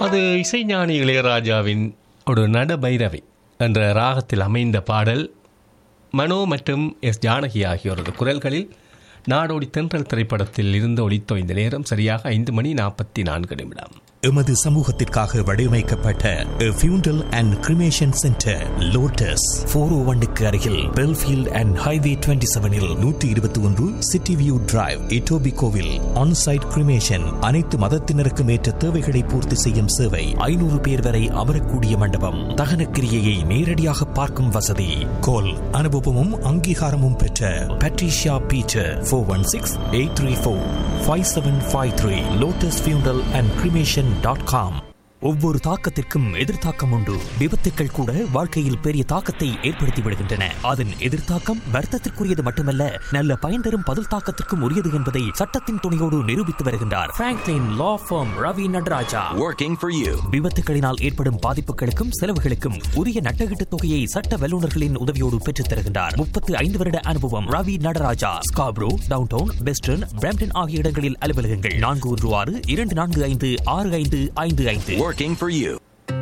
அது இசைஞானி இளையராஜாவின் ஒரு நடபைரவி என்ற ராகத்தில் அமைந்த பாடல் மனோ மற்றும் எஸ் ஜானகி ஆகியோரது குரல்களில் நாடோடி தென்றல் திரைப்படத்தில் இருந்து ஒளித்தோ இந்த நேரம் சரியாக ஐந்து மணி நாற்பத்தி நான்கு நிமிடம் எமது சமூகத்திற்காக வடிவமைக்கப்பட்ட funeral and cremation centre lotus four O ஒன்னுக்கு அருகில் பெல்ஃபீல்ட் அண்ட் ஹைவே டுவெண்ட்டி செவனில் நூற்றி இருபத்தி ஒன்று சிட்டி வியூ டிரைவ் இட்டோபி கோவில் ஆன்சைட் கிரிமேஷன் அனைத்து மதத்தினருக்கும் ஏற்ற தேவைகளை பூர்த்தி செய்யும் சேவை ஐநூறு பேர் வரை அமரக்கூடிய மண்டபம் தகன கிரியையை நேரடியாக பார்க்கும் வசதி கோல் அனுபவமும் அங்கீகாரமும் பெற்ற Patricia Peter four one six eight three four five seven five three lotus funeral and cremation dot com ஒவ்வொரு தாக்கத்திற்கும் எதிர்த்தாக்கம் உண்டு விபத்துக்கள் கூட வாழ்க்கையில் பெரிய தாக்கத்தை ஏற்படுத்தி விடுகின்றன அதன் எதிர்த்தாக்கம் வர்த்தத்திற்குரியது மட்டுமல்ல நல்ல பயன் தரும் பதில் தாக்கத்திற்கும் உரியது என்பதை சட்டத்தின் துணையோடு நிரூபித்து வருகின்றார் Franklin law firm Ravi Nataraja working for you. விபத்துகளினால் ஏற்படும் பாதிப்புகளுக்கும் செலவுகளுக்கும் உரிய நட்டகீட்டு தொகையை சட்ட வல்லுநர்களின் உதவியோடு பெற்றுத் தருகின்றார் முப்பத்து ஐந்து வருட அனுபவம் Ravi Nataraja Scarborough downtown western Brampton ஆகிய இடங்களில் அலுவலகங்கள் நான்கு ஒன்று ஆறு இரண்டு நான்கு ஐந்து ஆறு ஐந்து ஐந்து ஐந்து Working for you.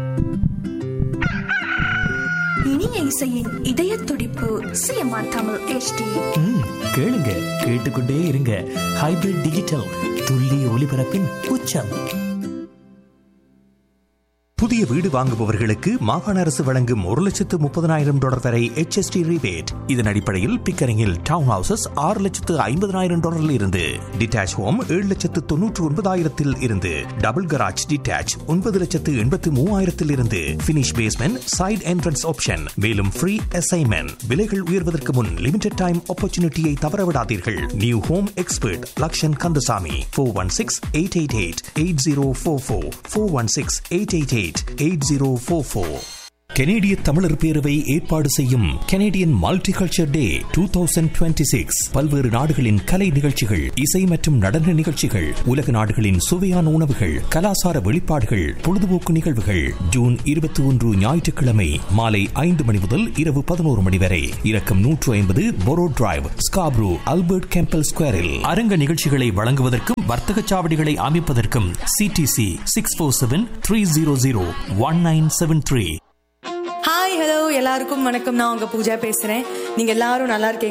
இனிய இசையின் இதய துடிப்பு சிஎம்ஆர் தமிழ் HD ம், கேளுங்க கேட்டுக்கொண்டே இருங்க ஹைபிரிட் டிஜிட்டல் துல்லிய ஒலிபரப்பின் உச்சம் புதிய வீடு வாங்குபவர்களுக்கு மாகாண அரசு வழங்கும் ஒரு லட்சத்து முப்பதனாயிரம் டாலர் வரை HST rebate இதன் அடிப்படையில் பிக்கரிங்கில் டவுன் ஹவுசஸ் ஆறு லட்சத்து ஐம்பதனாயிரம் டாலரில் இருந்து டிட்டாச் ஹோம் ஏழு லட்சத்து தொன்னூற்று ஒன்பதாயிரத்தில் இருந்து டபுள் கராஜ் டிட்டாச் ஒன்பது லட்சத்து எண்பத்து மூவாயிரத்தில் இருந்து finish basement side entrance option மேலும் ஃப்ரீ அசைன்மெண்ட் விலைகள் உயர்வதற்கு முன் லிமிடெட் டைம் ஆப்பர்ச்சுனிட்டியை தவறவிடாதீர்கள் new home expert Lakshan Kandasamy four one six eight eight eight eight zero four four four one six eight eight eight eight zero four four கெனேடிய தமிழர் பேரவை ஏற்பாடு செய்யும் Canadian multiculture day two thousand twenty six பல்வேறு நாடுகளின் கலை நிகழ்ச்சிகள் இசை மற்றும் நடன நிகழ்ச்சிகள் உலக நாடுகளின் சுவையான உணவுகள் கலாசார வெளிப்பாடுகள் பொழுதுபோக்கு நிகழ்வுகள் ஜூன் இருபத்தி ஒன்று ஞாயிற்றுக்கிழமை மாலை ஐந்து மணி முதல் இரவு பதினோரு மணி வரை இறக்கம் நூற்று ஐம்பது Borough Drive Scarborough Albert Campbell ஸ்கொயரில் அரங்க நிகழ்ச்சிகளை வழங்குவதற்கும் வர்த்தக சாவடிகளை அமைப்பதற்கும் CTC six four seven three zero zero one nine seven three hi hello எல்லாருக்கும் வணக்கம் நான் உங்க பூஜா பேசுறேன் நீங்க எல்லாரும் நல்லா இருக்கீங்க